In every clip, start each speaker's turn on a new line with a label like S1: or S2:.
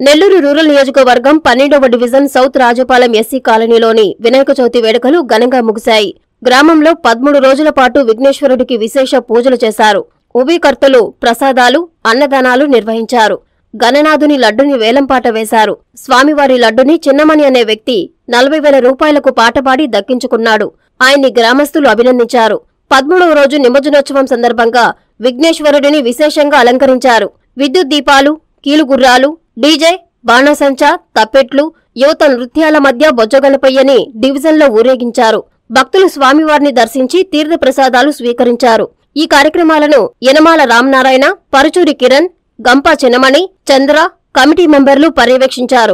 S1: Nellore rural నియోజకవర్గం పన్నెండవ division south Rajapalem SC కాలనీలోని వినాయక చవితి వేడుకలు ఘనంగా ముగిశాయి గ్రామంలో పదమూడు రోజుల పాటు విఘ్నేశ్వరుడికి విశేష పూజలు చేశారు ఉభయకర్తలు ప్రసాదాలు అన్నదానాలు నిర్వహించారు గణనాథుని లడ్డుని వేలంపాట వేశారు స్వామివారి లడ్డుని చిన్నమణి అనే వ్యక్తి నలభై వేల రూపాయలకు పాటపాడి దక్కించుకున్నాడు ఆయన్ని గ్రామస్తులు అభినందించారు పదమూడవ రోజు నిమజ్జనోత్సవం సందర్భంగా విఘ్నేశ్వరుడిని విశేషంగా అలంకరించారు విద్యుత్ దీపాలు కీలుగుర్రాలు డీజే బాణసంచా తప్పెట్లు యువత నృత్యాల మధ్య బొజ్జగణపయ్యని డివిజన్లో ఊరేగించారు భక్తులు స్వామివారిని దర్శించి తీర్థప్రసాదాలు స్వీకరించారు ఈ కార్యక్రమాలను యనమాల రామనారాయణ పరుచూరి కిరణ్ గంపా చిన్నమణి చంద్ర కమిటీ మెంబర్లు పర్యవేక్షించారు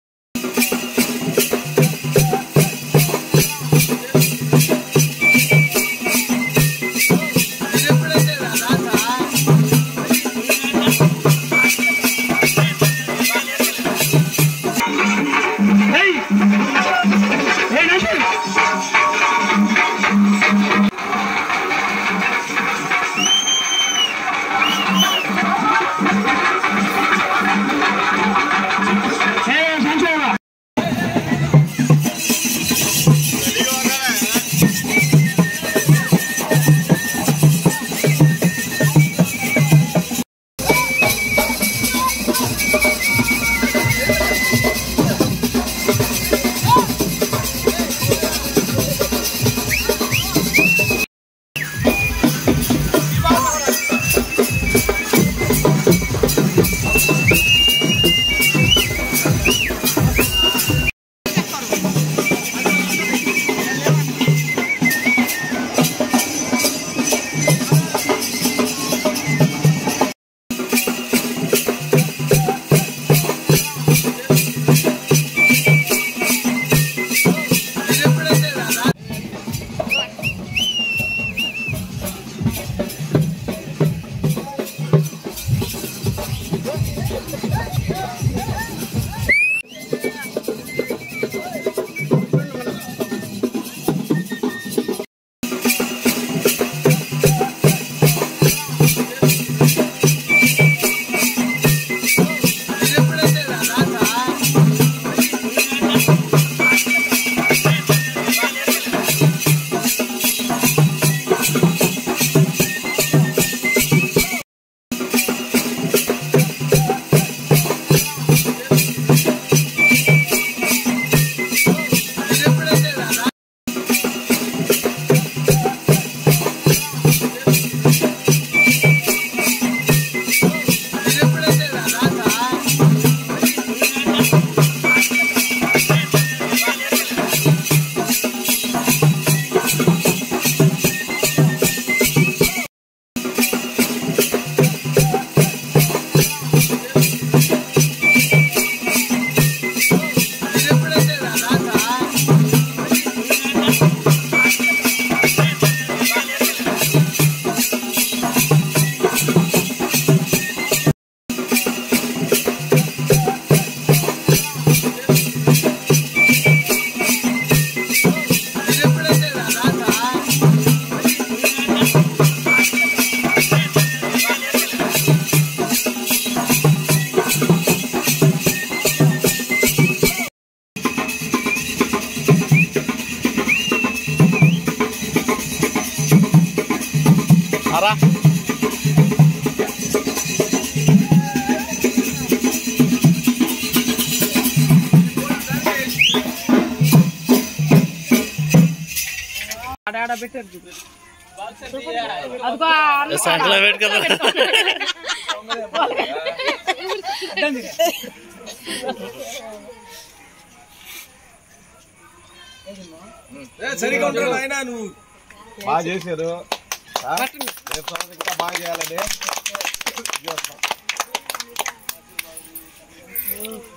S2: సంకలో పెట్టి కదా
S3: సరిగా ఉంటారు ఆయన నువ్వు
S4: బాగా చేశారు ఆ? రేపు సంవత్సరం ఇంకా బాగా చేయాలండి